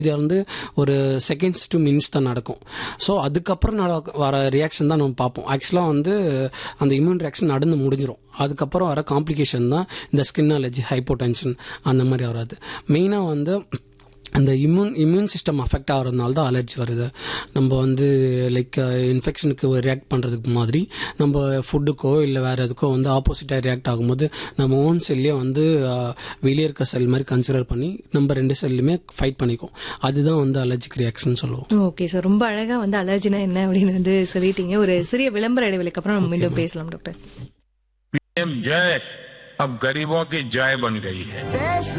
இது வந்து ஒரு செகண்ட்ஸ் டு மினிட்ஸ் தான் நடக்கும் ஸோ அதுக்கப்புறம் நட வர ரியாக்ஷன் தான் நம்ம பார்ப்போம் ஆக்சுவலாக வந்து அந்த இம்யூன் ரியாக்ஷன் நடந்து முடிஞ்சிடும் அதுக்கப்புறம் வர காம்ப்ளிகேஷன் தான் இந்த ஸ்கின் அலர்ஜி ஹைப்போடென்ஷன் அந்த மாதிரி வராது மெயினாக வந்து அந்த இம்யூன் இம்யூன் சிஸ்டம் அஃபெக்ட் ஆகிறதுனால தான் அலர்ஜி வருது நம்ம வந்து லைக் இன்ஃபெக்ஷனுக்கு ரியாக்ட் பண்ணுறதுக்கு மாதிரி நம்ம ஃபுட்டுக்கோ இல்லை வேறு எதுக்கோ வந்து ஆப்போசிட்டாக ரியாக்ட் ஆகும்போது நம்ம ஓன் செல்லே வந்து அஹ், வெளியே இருக்க செல் மாதிரி கன்சிடர் பண்ணி நம்ம ரெண்டு செல்லுமே ஃபைட் பண்ணிக்கும் அதுதான் வந்து அலர்ஜிக் ரியாக்ஷன் சொல்லுவோம் ஓகே சார் ரொம்ப அழகா வந்து அலர்ஜினா என்ன அப்படின்னு வந்து சொல்லிட்டீங்க ஒரு சிறிய விளம்பர இடைவெளிக்கு அப்புறம் நம்ம மீண்டும் பேசலாம் டாக்டர் पीएम जय अब गरीबों की जय बन गई है देश